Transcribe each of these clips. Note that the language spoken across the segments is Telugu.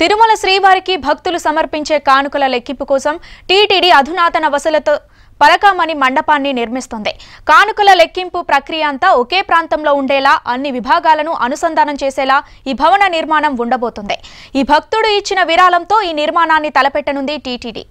తిరుమల శ్రీవారికి భక్తులు సమర్పించే కానుకల లెక్కింపు కోసం టీటీడీ అధునాతన వసలతో పరకామణి మండపాన్ని నిర్మిస్తోంది కానుకల లెక్కింపు ప్రక్రియ అంతా ఒకే ప్రాంతంలో ఉండేలా అన్ని విభాగాలను అనుసంధానం చేసేలా ఈ భవన నిర్మాణం ఉండబోతుంది ఈ భక్తుడు ఇచ్చిన విరాళంతో ఈ నిర్మాణాన్ని తలపెట్టనుంది టీటీడీ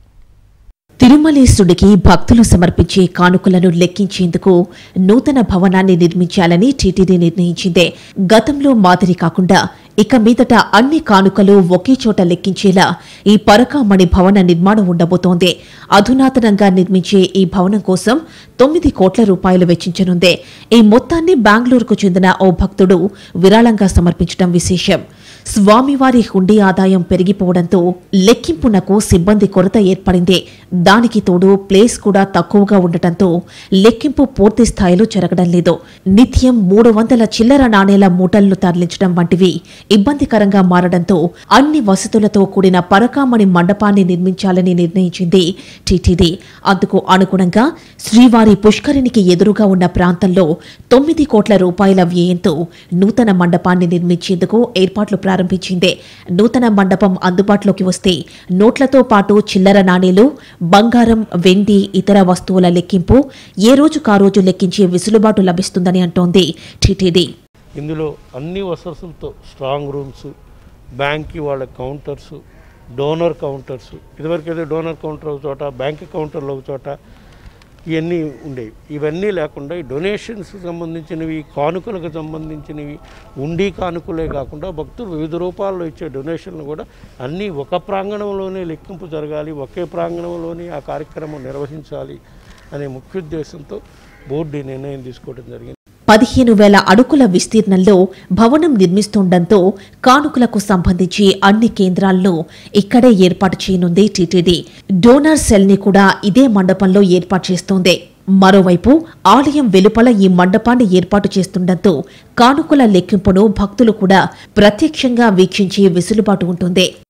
తిరుమలేశుడికి భక్తులు సమర్పించే కానుకలను లెక్కించేందుకు నూతన భవనాన్ని నిర్మించాలని టీటీడీ నిర్ణయించింది గతంలో మాదిరి కాకుండా ఇక మీదట అన్ని కానుకలు ఒకే చోట లెక్కించేలా ఈ పరకామణి భవన నిర్మాణం ఉండబోతోంది అధునాతనంగా నిర్మించే ఈ భవనం కోసం తొమ్మిది కోట్ల రూపాయలు వెచ్చించనుంది ఈ మొత్తాన్ని బెంగళూరుకు చెందిన ఓ భక్తుడు విరాళంగా సమర్పించడం విశేషం స్వామివారి హుండీ ఆదాయం పెరిగిపోవడంతో లెక్కింపునకు సిబ్బంది కొరత ఏర్పడింది దానికి తోడు ప్లేస్ కూడా తక్కువగా ఉండటంతో లెక్కింపు పూర్తి స్థాయిలో జరగడం లేదు నిత్యం మూడు వందల చిల్లర నాణేల మూటలను తరలించడం వంటివి ఇబ్బందికరంగా మారడంతో అన్ని వసతులతో కూడిన పరకామణి మండపాన్ని నిర్మించాలని నిర్ణయించింది టీటీడీ అందుకు అనుగుణంగా శ్రీవారి పుష్కరిణికి ఎదురుగా ఉన్న ప్రాంతంలో తొమ్మిది కోట్ల రూపాయల వ్యయంతో నూతన మండపాన్ని నిర్మించేందుకు ఏర్పాట్లు ప్రారంభించింది నూతన మండపం అందుబాటులోకి వస్తే నోట్లతో పాటు చిల్లర నాణేలు బంగారం వెండి ఇతర వస్తువుల లెక్కింపు ఏ రోజుకా రోజు లెక్కించే వెసులుబాటు లభిస్తుందని అంటోంది టీటీడీ ఇందులో అన్ని వసతులతో స్ట్రాంగ్ రూమ్స్ బ్యాంక్కి వాళ్ళ కౌంటర్స్ డోనర్ కౌంటర్స్ ఇదివరకైతే డోనర్ కౌంటర్ ఒక చోట బ్యాంక్ కౌంటర్లు ఒక చోట ఇవన్నీ ఉండేవి ఇవన్నీ లేకుండా ఈ డొనేషన్స్కి సంబంధించినవి కానుకలకు సంబంధించినవి ఉండి కానుకలే కాకుండా భక్తులు వివిధ రూపాల్లో ఇచ్చే డొనేషన్లు కూడా అన్నీ ఒక ప్రాంగణంలోనే లెక్కింపు జరగాలి ఒకే ప్రాంగణంలోనే ఆ కార్యక్రమం నిర్వహించాలి అనే ముఖ్య ఉద్దేశంతో బోర్డు ఈ నిర్ణయం తీసుకోవడం జరిగింది పదిహేను వేల అడుగుల విస్తీర్ణంలో భవనం నిర్మిస్తుండటంతో కానుకలకు సంబంధించి అన్ని కేంద్రాలను ఇక్కడే ఏర్పాటు చేయనుంది టీటీడీ డోనర్ సెల్ ని కూడా ఇదే మండపంలో ఏర్పాటు చేస్తోంది మరోవైపు ఆలయం వెలుపల ఈ మండపాన్ని ఏర్పాటు చేస్తుండటంతో కానుకల లెక్కింపును భక్తులు కూడా ప్రత్యక్షంగా వీక్షించే వెసులుబాటు ఉంటుంది